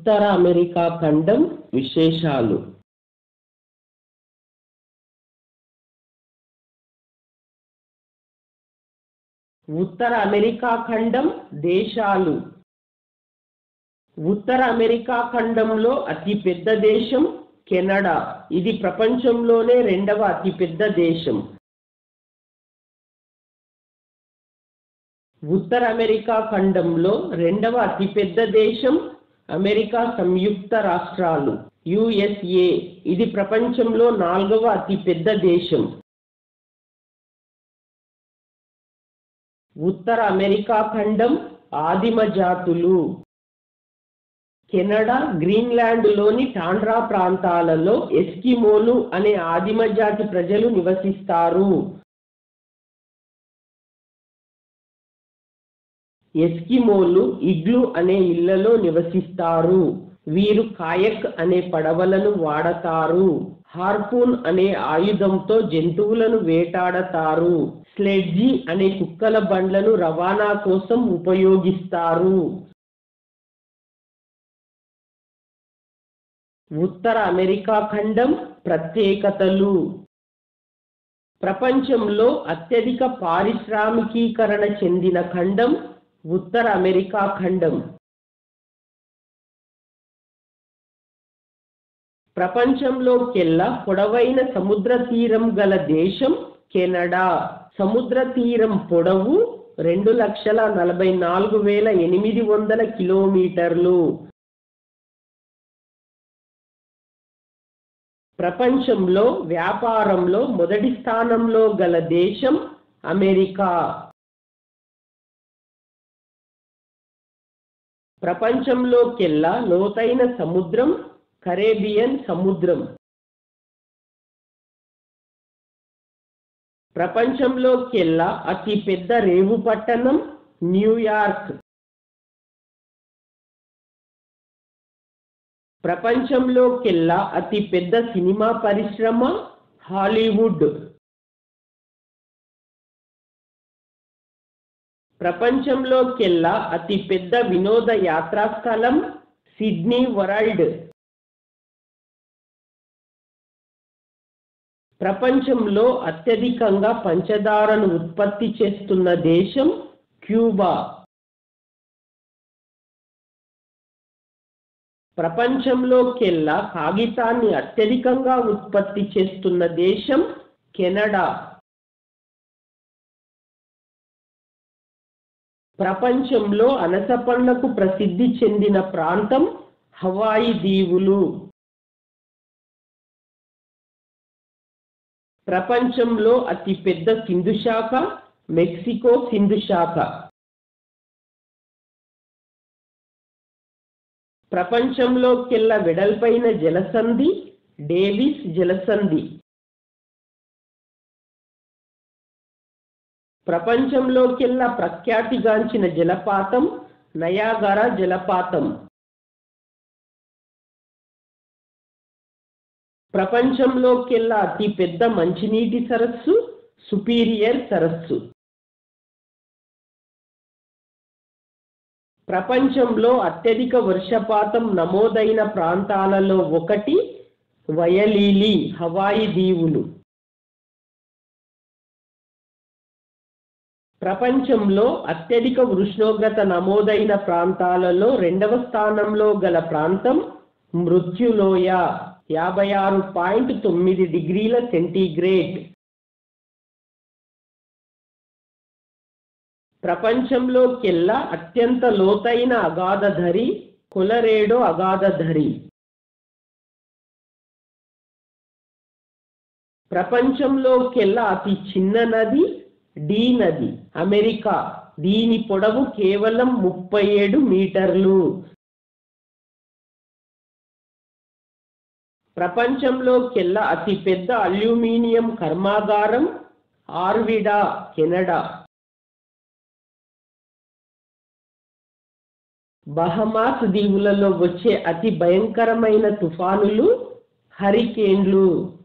ఉత్తర America ఖండం విశేషాలు ఉత్తర America ఖండం దేశాలు ఉత్తర అమెరికా ఖండంలో అతిపెద్ద దేశం కెనడా ఇది ప్రపంచంలోనే రెండవ అతిపెద్ద దేశం ఉత్తర అమెరికా ఖండంలో రెండవ అతిపెద్ద దేశం అమెరికా సంయుక్త రాష్ట్రాలు యుఎస్ఏ ఇది ప్రపంచంలో నాలుగవ అతిపెద్ద దేశం ఉత్తర అమెరికా ఖండం ఆదిమ జాతులు కెనడా గ్రీన్లాండ్లోని టాండ్రా ప్రాంతాలలో ఎస్కిమోలు అనే ఆదిమ జాతి ప్రజలు నివసిస్తారు ఎస్కిమోలు ఇగ్లు అనే ఇళ్లలో నివసిస్తారు వీరు కాయక్ అనే పడవలను వాడతారు హార్పూన్ అనే ఆయుధంతో జంతువులను వేటాడతారు స్లెడ్జి అనే కుక్కల బండ్లను రవాణా కోసం ఉపయోగిస్తారు ఉత్తర అమెరికా ఖండం ప్రత్యేకతలు ప్రపంచంలో అత్యధిక పారిశ్రామికీకరణ చెందిన ఖండం ఉత్తర అమెరికా ఖండం ప్రపంచంలోకెల్లా పొడవైన సముద్ర తీరం గల దేశం కెనడా సముద్ర తీరం పొడవు రెండు లక్షల నలభై నాలుగు వేల ఎనిమిది వందల కిలోమీటర్లు ప్రపంచంలో వ్యాపారంలో మొదటి స్థానంలో గల దేశం అమెరికా ప్రపంచంలోకెల్లా లోతైన సముద్రం కరేబియన్ సముద్రం ప్రపంచంలోకెల్లా అతి పెద్ద రేవు పట్టణం న్యూయార్క్ ప్రపంచంలోకెల్లా అతి పెద్ద సినిమా పరిశ్రమ హాలీవుడ్ ప్రపంచంలోకెల్లా అతి పెద్ద వినోద యాత్రా స్థలం సిడ్నీ వరల్డ్ ప్రపంచంలో అత్యధికంగా పంచదారను ఉత్పత్తి చేస్తున్న దేశం క్యూబా ప్రపంచంలోకెల్లా కాగితాన్ని అత్యధికంగా ఉత్పత్తి చేస్తున్న దేశం కెనడా ప్రపంచంలో అనస పండ్లకు ప్రసిద్ధి చెందిన ప్రాంతం హవాయి దీవులు ప్రపంచంలో అతి పెద్ద సింధు శాఖ మెక్సికో సింధు శాఖ ప్రపంచంలోకెల్లా వెడల్పైన జలసంధి డేవిస్ జలసంధి ప్రపంచంలోకెల్లా ప్రఖ్యాతిగాంచిన జలపాతం నయాగర జలపాతం ప్రపంచంలోకెల్లా అతి పెద్ద మంచినీటి సరస్సు సుపీరియర్ సరస్సు ప్రపంచంలో అత్యధిక వర్షపాతం నమోదైన ప్రాంతాలలో ఒకటి వయలీలి హవాయి దీవులు ప్రపంచంలో అత్యధిక ఉష్ణోగ్రత నమోదైన ప్రాంతాలలో రెండవ స్థానంలో గల ప్రాంతం మృత్యులోయ యాభై ఆరు పాయింట్ తొమ్మిది డిగ్రీల సెంటీగ్రేడ్ ప్రపంచంలోకెల్లా అత్యంత లోతైన అగాధధరి కొలరేడో అగాధధరి ప్రపంచంలోకెల్లా అతి చిన్న నది డి నది అమెరికా దీని పొడవు కేవలం ముప్పై ఏడు మీటర్లు ప్రపంచంలోకెల్లా అతి పెద్ద అల్యూమినియం కర్మాగారం ఆర్విడా కెనడా బహమాస్ దీవులలో వచ్చే అతి భయంకరమైన తుఫానులు హరికేన్లు